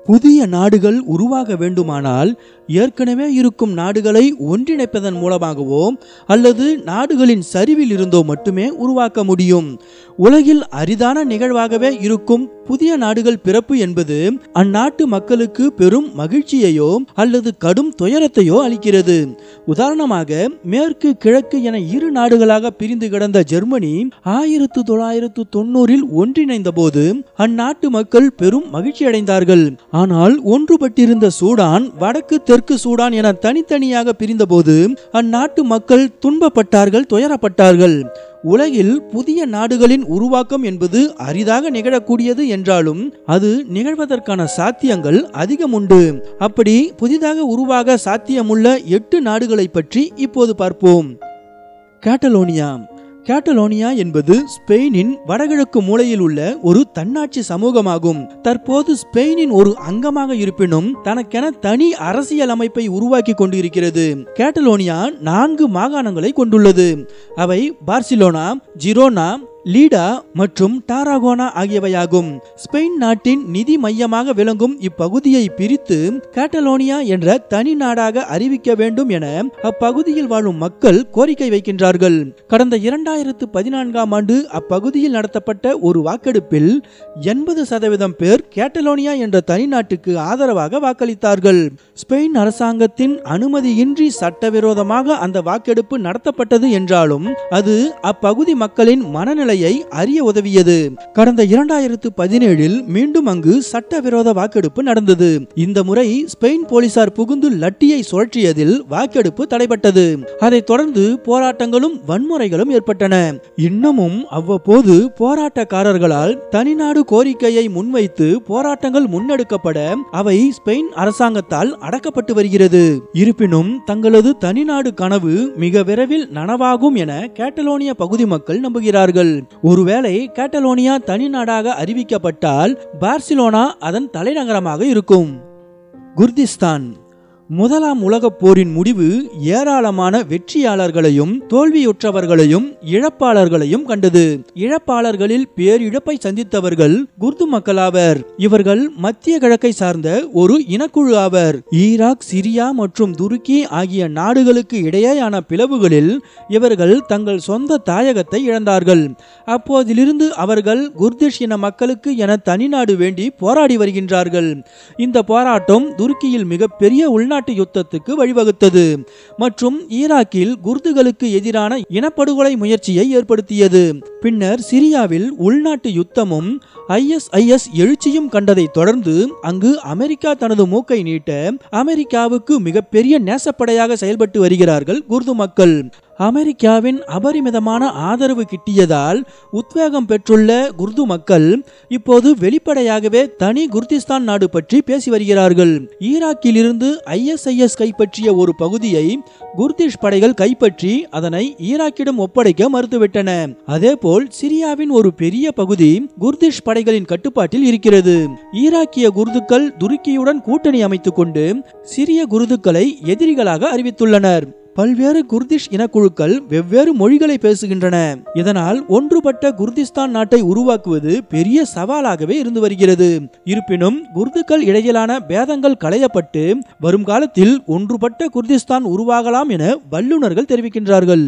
புதிய நாடுகள் உருவாக வேண்டுமானால் ஏற்கனவே இருக்கும் நாடுகளை ஒன்றிணைப்பதன் மூலமாகவோ அல்லது நாடுகளின் சரிவில் இருந்தோ மட்டுமே உருவாக்க முடியும் உலகில் அரிதான நிகழ்வாகவே இருக்கும் புதிய நாடுகள் பிறப்பு என்பது அந்நாட்டு மக்களுக்கு பெரும் மகிழ்ச்சியையோ அல்லது கடும் துயரத்தையோ அளிக்கிறது உதாரணமாக மேற்கு கிழக்கு என இரு நாடுகளாக பிரிந்து கிடந்த ஜெர்மனி ஆயிரத்து தொள்ளாயிரத்து தொண்ணூறில் ஒன்றிணைந்த போது அந்நாட்டு மக்கள் பெரும் மகிழ்ச்சி அடைந்தார்கள் ஆனால் ஒன்றுபட்டிருந்த சூடான் வடக்கு தெற்கு சூடான் என தனித்தனியாக பிரிந்தபோது அந்நாட்டு மக்கள் துன்பப்பட்டார்கள் துயரப்பட்டார்கள் உலகில் புதிய நாடுகளின் உருவாக்கம் என்பது அரிதாக நிகழக்கூடியது என்றாலும் அது நிகழ்வதற்கான சாத்தியங்கள் அதிகம் உண்டு அப்படி புதிதாக உருவாக சாத்தியமுள்ள எட்டு நாடுகளை பற்றி இப்போது பார்ப்போம் கேட்டலோனியா கேட்டலோனியா என்பது ஸ்பெயினின் வடகிழக்கு மூலையில் உள்ள ஒரு தன்னாட்சி சமூகமாகும் தற்போது ஸ்பெயினின் ஒரு அங்கமாக இருப்பினும் தனக்கென தனி அரசியல் அமைப்பை உருவாக்கி கொண்டிருக்கிறது கேட்டலோனியா நான்கு மாகாணங்களை கொண்டுள்ளது அவை பார்சிலோனா ஜிரோனா லீடா மற்றும் டாராகோனா ஆகியவையாகும் ஸ்பெயின் நாட்டின் நிதி மையமாக விளங்கும் இப்பகுதியை பிரித்து கேட்டலோனியா என்ற தனி நாடாக அறிவிக்க வேண்டும் என அப்பகுதியில் வாழும் மக்கள் கோரிக்கை வைக்கின்றார்கள் கடந்த இரண்டாயிரத்து பதினான்காம் ஆண்டு அப்பகுதியில் நடத்தப்பட்ட ஒரு வாக்கெடுப்பில் எண்பது சதவீதம் பேர் கேட்டலோனியா என்ற தனி நாட்டுக்கு ஆதரவாக வாக்களித்தார்கள் ஸ்பெயின் அரசாங்கத்தின் அனுமதியின்றி சட்டவிரோதமாக அந்த வாக்கெடுப்பு நடத்தப்பட்டது என்றாலும் அது அப்பகுதி மக்களின் மனநிலை நிலையை அறிய உதவியது கடந்த இரண்டாயிரத்து பதினேழில் மீண்டும் அங்கு சட்டவிரோத வாக்கெடுப்பு நடந்தது இந்த முறை ஸ்பெயின் போலீசார் புகுந்து லட்டியை சுழற்றியதில் வாக்கெடுப்பு தடைபட்டது அதைத் தொடர்ந்து போராட்டங்களும் வன்முறைகளும் ஏற்பட்டன இன்னமும் அவ்வப்போது போராட்டக்காரர்களால் தனிநாடு கோரிக்கையை முன்வைத்து போராட்டங்கள் முன்னெடுக்கப்பட அவை ஸ்பெயின் அரசாங்கத்தால் அடக்கப்பட்டு வருகிறது இருப்பினும் தங்களது தனிநாடு கனவு மிக விரைவில் நனவாகும் என கேட்டலோனிய பகுதி மக்கள் நம்புகிறார்கள் ஒருவேளை கேட்டலோனியா தனி நாடாக அறிவிக்கப்பட்டால் பார்சிலோனா அதன் தலைநகரமாக இருக்கும் குர்திஸ்தான் முதலாம் உலகப் போரின் முடிவு ஏராளமான வெற்றியாளர்களையும் தோல்வியுற்றவர்களையும் இழப்பாளர்களையும் கண்டது இழப்பாளர்களில் பேரிழப்பை சந்தித்தவர்கள் குர்து மக்களாவர் இவர்கள் மத்திய கிழக்கை சார்ந்த ஒரு இனக்குழு ஆவர் ஈராக் சிரியா மற்றும் துருக்கி ஆகிய நாடுகளுக்கு இடையேயான பிளவுகளில் இவர்கள் தங்கள் சொந்த தாயகத்தை இழந்தார்கள் அப்போதிலிருந்து அவர்கள் குர்திஷ் இன மக்களுக்கு என தனிநாடு வேண்டி போராடி வருகின்றார்கள் இந்த போராட்டம் துருக்கியில் மிகப்பெரிய உள்நாட்டு யுத்தத்துக்கு வழிவகுத்தது மற்றும் ஈராக்கில் குர்துகளுக்கு எதிரான இனப்படுகொலை முயற்சியை ஏற்படுத்தியது பின்னர் சிரியாவில் உள்நாட்டு யுத்தமும் ஐஎஸ்ஐஎஸ் எழுச்சியும் கண்டதை தொடர்ந்து அங்கு அமெரிக்கா தனது மூக்கை நீட்ட அமெரிக்காவுக்கு மிகப்பெரிய நேசப்படையாக செயல்பட்டு வருகிறார்கள் குர்து மக்கள் அமெரிக்காவின் அபரிமிதமான ஆதரவு கிட்டியதால் உத்வேகம் பெற்றுள்ள குர்து மக்கள் இப்போது வெளிப்படையாகவே தனி குர்திஸ்தான் நாடு பற்றி பேசி வருகிறார்கள் ஈராக்கில் இருந்து ஐஎஸ்ஐஎஸ் கைப்பற்றிய ஒரு பகுதியை குர்திஷ் படைகள் கைப்பற்றி அதனை ஈராக்கிடம் ஒப்படைக்க மறுத்துவிட்டன அதேபோல் சிரியாவின் ஒரு பெரிய பகுதி குர்திஷ் படைகளின் கட்டுப்பாட்டில் இருக்கிறது ஈராக்கிய குர்துக்கள் துருக்கியுடன் கூட்டணி அமைத்துக் கொண்டு சிரிய குர்துக்களை எதிரிகளாக அறிவித்துள்ளனர் பல்வேறு குர்திஷ் இனக்குழுக்கள் வெவ்வேறு மொழிகளை பேசுகின்றன இதனால் ஒன்றுபட்ட குர்திஸ்தான் நாட்டை உருவாக்குவது பெரிய சவாலாகவே இருந்து வருகிறது இருப்பினும் குர்துக்கள் இடையிலான பேதங்கள் களையப்பட்டு வரும் காலத்தில் ஒன்றுபட்ட குர்திஸ்தான் உருவாகலாம் என வல்லுநர்கள் தெரிவிக்கின்றார்கள்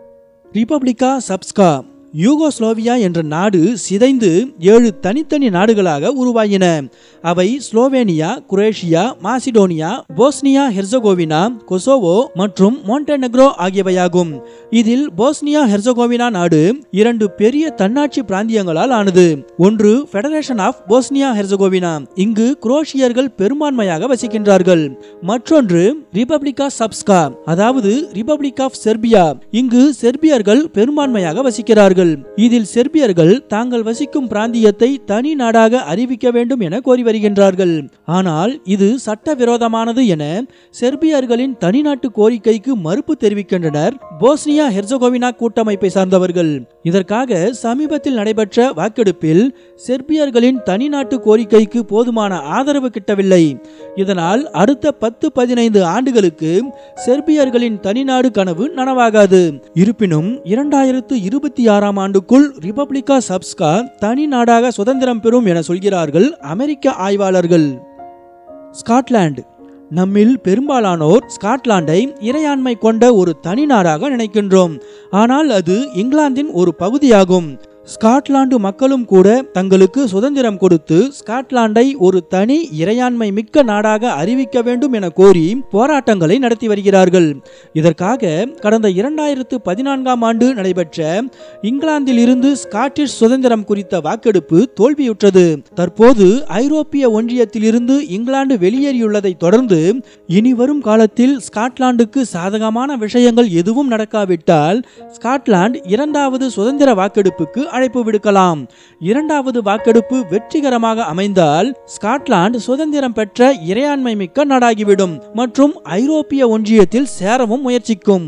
ரிபப்ளிகா சப்ஸ்கா யூகோஸ்லோவியா என்ற நாடு சிதைந்து ஏழு தனித்தனி நாடுகளாக உருவாகின அவை Slovenia Croatia Macedonia Bosnia Herzegovina Kosovo மற்றும் மோண்டெனக்ரோ ஆகியவையாகும் இதில் போஸ்னியா ஹெர்சகோவினா நாடு இரண்டு பெரிய தன்னாட்சி பிராந்தியங்களால் ஆனது ஒன்று ஃபெடரேஷன் ஆஃப் போஸ்னியா ஹெர்சகோவினா இங்கு குரோஷியர்கள் பெரும்பான்மையாக வசிக்கின்றார்கள் மற்றொன்று ரிபப்ளிகா சப்ஸ்கா அதாவது ரிபப்ளிக் ஆஃப் செர்பியா இங்கு செர்பியர்கள் பெரும்பான்மையாக வசிக்கிறார்கள் இதில் செர்பியர்கள் தாங்கள் வசிக்கும் பிராந்தியத்தை தனி நாடாக அறிவிக்க வேண்டும் என கோரி வருகின்றார்கள் ஆனால் இது சட்டவிரோதமானது என செர்பியர்களின் தனிநாட்டு கோரிக்கைக்கு மறுப்பு தெரிவிக்கின்றனர் போஸ்னியா ஹெர்சகோவினா கூட்டமைப்பை சார்ந்தவர்கள் இதற்காக சமீபத்தில் நடைபெற்ற வாக்கெடுப்பில் செர்பியர்களின் தனிநாட்டு கோரிக்கைக்கு போதுமான ஆதரவு கிட்டவில்லை இதனால் அடுத்த பத்து பதினைந்து ஆண்டுகளுக்கு செர்பியர்களின் தனிநாடு கனவு நனவாகாது இருப்பினும் இரண்டாயிரத்து இருபத்தி ஆறாம் ஆண்டுக்குள் ரிபப்ளிகா சப்ஸ்கா தனி நாடாக சுதந்திரம் பெறும் என சொல்கிறார்கள் அமெரிக்க ஆய்வாளர்கள் ஸ்காட்லாந்து நம்மில் பெரும்பாலானோர் ஸ்காட்லாண்டை இறையாண்மை கொண்ட ஒரு தனி நாடாக நினைக்கின்றோம் ஆனால் அது இங்கிலாந்தின் ஒரு பகுதியாகும் ஸ்காட்லாந்து மக்களும் கூட தங்களுக்கு சுதந்திரம் கொடுத்து ஸ்காட்லாண்டை ஒரு தனி இறையாண்மை மிக்க நாடாக அறிவிக்க வேண்டும் என கோரி போராட்டங்களை நடத்தி வருகிறார்கள் இதற்காக கடந்த இரண்டாயிரத்து பதினான்காம் ஆண்டு நடைபெற்ற இங்கிலாந்தில் இருந்து ஸ்காட்டிஷ் சுதந்திரம் குறித்த வாக்கெடுப்பு தோல்வியுற்றது தற்போது ஐரோப்பிய ஒன்றியத்தில் இருந்து இங்கிலாந்து வெளியேறியுள்ளதை தொடர்ந்து இனி வரும் காலத்தில் ஸ்காட்லாந்துக்கு சாதகமான விஷயங்கள் எதுவும் நடக்காவிட்டால் ஸ்காட்லாந்து இரண்டாவது சுதந்திர வாக்கெடுப்புக்கு அழைப்பு விடுக்கலாம் இரண்டாவது வாக்கெடுப்பு வெற்றிகரமாக அமைந்தால் ஸ்காட்லாந்து சுதந்திரம் பெற்ற இறையாண்மை மிக்க நாடாகிவிடும் மற்றும் ஐரோப்பிய ஒன்றியத்தில் சேரவும் முயற்சிக்கும்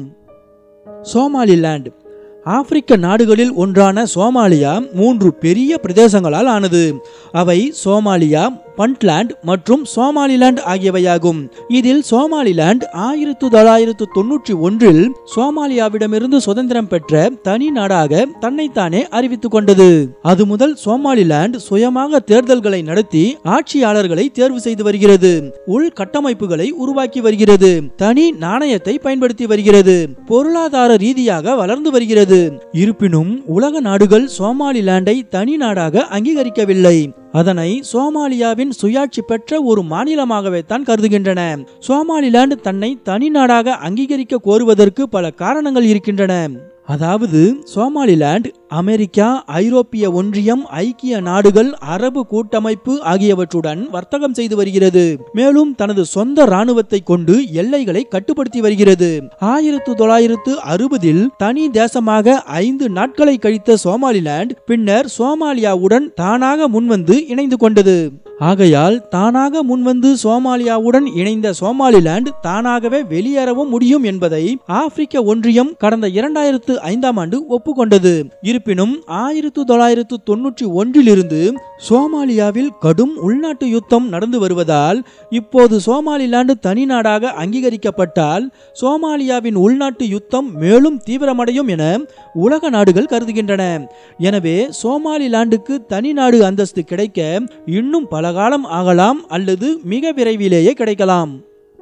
சோமாலிலாந்து ஆப்பிரிக்க நாடுகளில் ஒன்றான சோமாலியா மூன்று பெரிய பிரதேசங்களால் ஆனது அவை சோமாலியா பண்ட்லாண்ட் மற்றும் சோமாலிலாந்து ஆகியவையாகும் இதில் சோமாலிலாந்து ஆயிரத்து தொள்ளாயிரத்து தொன்னூற்றி ஒன்றில் சோமாலியாவிடமிருந்து சுதந்திரம் பெற்ற தனி நாடாக தன்னைத்தானே அறிவித்துக் கொண்டது அது முதல் சோமாலிலாந்து சுயமாக தேர்தல்களை நடத்தி ஆட்சியாளர்களை தேர்வு செய்து வருகிறது உள்கட்டமைப்புகளை உருவாக்கி வருகிறது தனி நாணயத்தை பயன்படுத்தி வருகிறது பொருளாதார ரீதியாக வளர்ந்து வருகிறது இருப்பினும் உலக நாடுகள் சோமாலிலாண்டை தனி நாடாக அங்கீகரிக்கவில்லை அதனை சோமாலியாவின் சுயாட்சி பெற்ற ஒரு மாநிலமாகவே தான் கருதுகின்றன சோமாலிலாந்து தன்னை தனி நாடாக அங்கீகரிக்க கோருவதற்கு பல காரணங்கள் இருக்கின்றன அதாவது சோமாலிலாந்து அமெரிக்கா ஐரோப்பிய ஒன்றியம் ஐக்கிய நாடுகள் அரபு கூட்டமைப்பு ஆகியவற்றுடன் வர்த்தகம் செய்து வருகிறது மேலும் தனது சொந்த ராணுவத்தை கொண்டு எல்லைகளை கட்டுப்படுத்தி வருகிறது ஆயிரத்து தொள்ளாயிரத்து அறுபதில் தனி தேசமாக ஐந்து நாட்களை கழித்த சோமாலிலாந்து பின்னர் சோமாலியாவுடன் தானாக முன்வந்து இணைந்து கொண்டது ஆகையால் தானாக முன்வந்து சோமாலியாவுடன் இணைந்த சோமாலிலாந்து தானாகவே வெளியேறவும் முடியும் என்பதை ஆப்பிரிக்க ஒன்றியம் கடந்த இரண்டாயிரத்து ஐந்தாம் ஆண்டு ஒப்புக்கொண்டது இருப்பினும் ஆயிரத்து தொள்ளாயிரத்து தொன்னூற்றி ஒன்றிலிருந்து சோமாலியாவில் கடும் உள்நாட்டு யுத்தம் நடந்து வருவதால் இப்போது சோமாலிலாந்து தனி நாடாக அங்கீகரிக்கப்பட்டால் சோமாலியாவின் உள்நாட்டு யுத்தம் மேலும் தீவிரமடையும் என உலக நாடுகள் கருதுகின்றன எனவே சோமாலிலாந்துக்கு தனி நாடு அந்தஸ்து கிடைக்க இன்னும் பல காலம் ஆகலாம் அல்லது மிக விரைவிலேயே கிடைக்கலாம்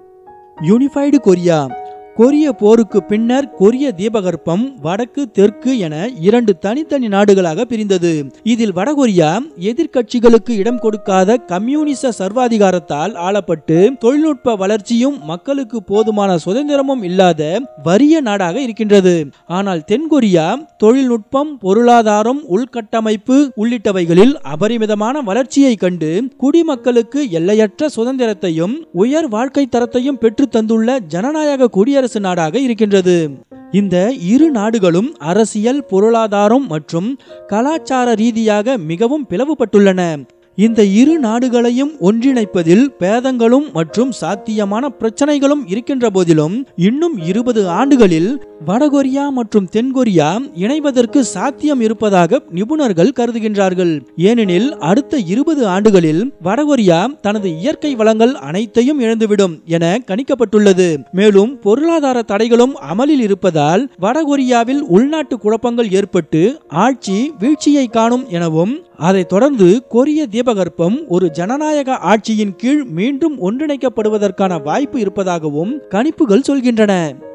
யூனிஃபைடு கொரியா கொரிய போருக்கு பின்னர் கொரிய தீபகற்பம் வடக்கு தெற்கு என இரண்டு தனித்தனி நாடுகளாக பிரிந்தது இதில் வடகொரியா எதிர்க்கட்சிகளுக்கு இடம் கொடுக்காத கம்யூனிச சர்வாதிகாரத்தால் ஆளப்பட்டு தொழில்நுட்ப வளர்ச்சியும் மக்களுக்கு போதுமான சுதந்திரமும் இல்லாத வறிய நாடாக இருக்கின்றது ஆனால் தென்கொரியா தொழில்நுட்பம் பொருளாதாரம் உள்கட்டமைப்பு உள்ளிட்டவைகளில் அபரிமிதமான வளர்ச்சியை கண்டு குடிமக்களுக்கு எல்லையற்ற சுதந்திரத்தையும் உயர் வாழ்க்கை தரத்தையும் பெற்று தந்துள்ள ஜனநாயக குடியரசு நாடாக இருக்கின்றது இந்த இரு நாடுகளும் அரசியல் பொருளாதாரம் மற்றும் கலாச்சார ரீதியாக மிகவும் பிளவுபட்டுள்ளன இந்த இரு நாடுகளையும் ஒன்றிணைப்பதில் பேதங்களும் மற்றும் சாத்தியமான பிரச்சனைகளும் இருக்கின்ற போதிலும் இன்னும் இருபது ஆண்டுகளில் வடகொரியா மற்றும் தென்கொரியா இணைவதற்கு சாத்தியம் இருப்பதாக நிபுணர்கள் கருதுகின்றார்கள் ஏனெனில் அடுத்த இருபது ஆண்டுகளில் வடகொரியா தனது இயற்கை வளங்கள் அனைத்தையும் இழந்துவிடும் என கணிக்கப்பட்டுள்ளது மேலும் பொருளாதார தடைகளும் அமலில் இருப்பதால் வடகொரியாவில் உள்நாட்டு குழப்பங்கள் ஏற்பட்டு ஆட்சி வீழ்ச்சியை காணும் எனவும் அதைத் தொடர்ந்து கொரிய தீபகற்பம் ஒரு ஜனநாயக ஆட்சியின் கீழ் மீண்டும் ஒன்றிணைக்கப்படுவதற்கான வாய்ப்பு இருப்பதாகவும் கணிப்புகள் சொல்கின்றன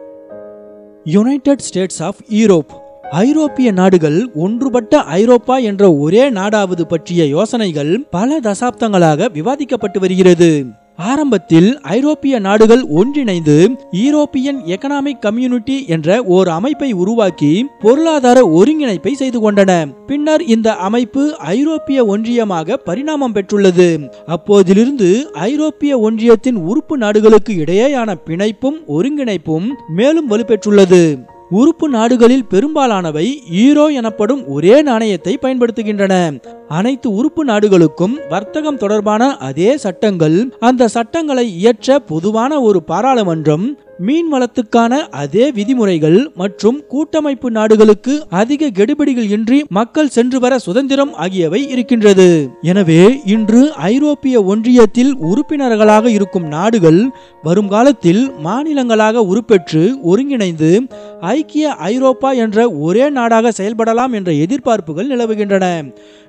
யுனைடெட் ஸ்டேட்ஸ் ஆஃப் ஈரோப் ஐரோப்பிய நாடுகள் ஒன்றுபட்ட ஐரோப்பா என்ற ஒரே நாடாவது பற்றிய யோசனைகள் பல தசாப்தங்களாக விவாதிக்கப்பட்டு வருகிறது ஆரம்பத்தில் ஐரோப்பிய நாடுகள் ஒன்றிணைந்து ஈரோப்பியன் எக்கனாமிக் கம்யூனிட்டி என்ற ஓர் அமைப்பை உருவாக்கி பொருளாதார ஒருங்கிணைப்பை செய்து கொண்டன பின்னர் இந்த அமைப்பு ஐரோப்பிய ஒன்றியமாக பரிணாமம் பெற்றுள்ளது அப்போதிலிருந்து ஐரோப்பிய ஒன்றியத்தின் உறுப்பு நாடுகளுக்கு இடையேயான பிணைப்பும் ஒருங்கிணைப்பும் மேலும் வலுப்பெற்றுள்ளது உறுப்பு நாடுகளில் பெரும்பாலானவை ஈரோ எனப்படும் ஒரே நாணயத்தை பயன்படுத்துகின்றன அனைத்து உறுப்பு நாடுகளுக்கும் வர்த்தகம் தொடர்பான அதே சட்டங்கள் அந்த சட்டங்களை இயற்ற பொதுவான ஒரு பாராளுமன்றம் மீன் வளத்துக்கான அதே விதிமுறைகள் மற்றும் கூட்டமைப்பு நாடுகளுக்கு அதிக கெடுபிடிகள் இன்றி மக்கள் சென்று வர சுதந்திரம் ஆகியவை இருக்கின்றது எனவே இன்று ஐரோப்பிய ஒன்றியத்தில் உறுப்பினர்களாக இருக்கும் நாடுகள் வருங்காலத்தில் மாநிலங்களாக உருப்பெற்று ஒருங்கிணைந்து ஐக்கிய ஐரோப்பா என்ற ஒரே நாடாக செயல்படலாம் என்ற எதிர்பார்ப்புகள் நிலவுகின்றன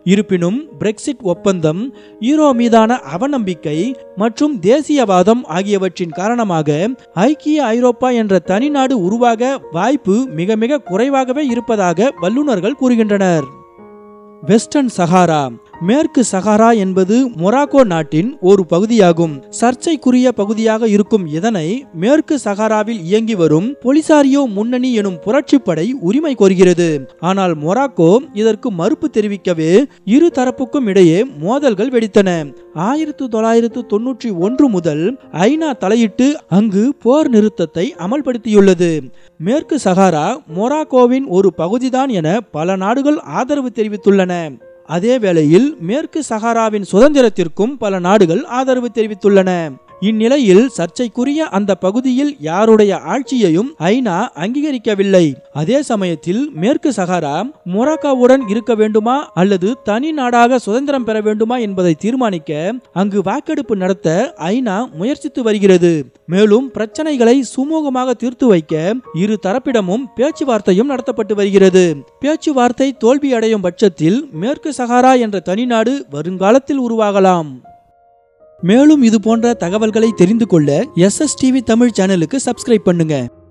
இருப்பினும் பிரெக்சிட் ஒப்பந்தம் ஈரோ மீதான அவநம்பிக்கை மற்றும் தேசியவாதம் ஆகியவற்றின் காரணமாக ஐக்கிய ஐரோப்பா என்ற தனிநாடு உருவாக வாய்ப்பு மிக மிக குறைவாகவே இருப்பதாக வல்லுநர்கள் கூறுகின்றனர் வெஸ்டர்ன் சஹாரா மேற்கு சஹாரா என்பது மொராக்கோ நாட்டின் ஒரு பகுதியாகும் சர்ச்சைக்குரிய பகுதியாக இருக்கும் இதனை மேற்கு சஹாராவில் இயங்கி வரும் பொலிசாரியோ முன்னணி எனும் புரட்சிப்படை உரிமை கோருகிறது ஆனால் மொராக்கோ இதற்கு மறுப்பு தெரிவிக்கவே இரு தரப்புக்கும் இடையே மோதல்கள் வெடித்தன ஆயிரத்து தொள்ளாயிரத்து தொன்னூற்றி ஒன்று முதல் ஐநா தலையிட்டு அங்கு போர் நிறுத்தத்தை அமல்படுத்தியுள்ளது மேற்கு சஹாரா மொராக்கோவின் ஒரு பகுதிதான் என பல நாடுகள் ஆதரவு தெரிவித்துள்ளன அதே வேளையில் மேற்கு சஹாராவின் சுதந்திரத்திற்கும் பல நாடுகள் ஆதரவு தெரிவித்துள்ளன இந்நிலையில் சர்ச்சைக்குரிய அந்த பகுதியில் யாருடைய ஆட்சியையும் ஐநா அங்கீகரிக்கவில்லை அதே சமயத்தில் மேற்கு சஹாரா மொராக்காவுடன் இருக்க வேண்டுமா அல்லது தனி நாடாக சுதந்திரம் பெற வேண்டுமா என்பதை தீர்மானிக்க அங்கு வாக்கெடுப்பு நடத்த ஐநா முயற்சித்து வருகிறது மேலும் பிரச்சனைகளை சுமூகமாக தீர்த்து வைக்க இரு தரப்பிடமும் பேச்சுவார்த்தையும் நடத்தப்பட்டு வருகிறது பேச்சுவார்த்தை தோல்வியடையும் பட்சத்தில் மேற்கு சஹாரா என்ற தனிநாடு வருங்காலத்தில் உருவாகலாம் மேலும் இது போன்ற தகவல்களை தெரிந்து கொள்ள எஸ்எஸ் டிவி தமிழ் சேனலுக்கு சப்ஸ்கிரைப் பண்ணுங்க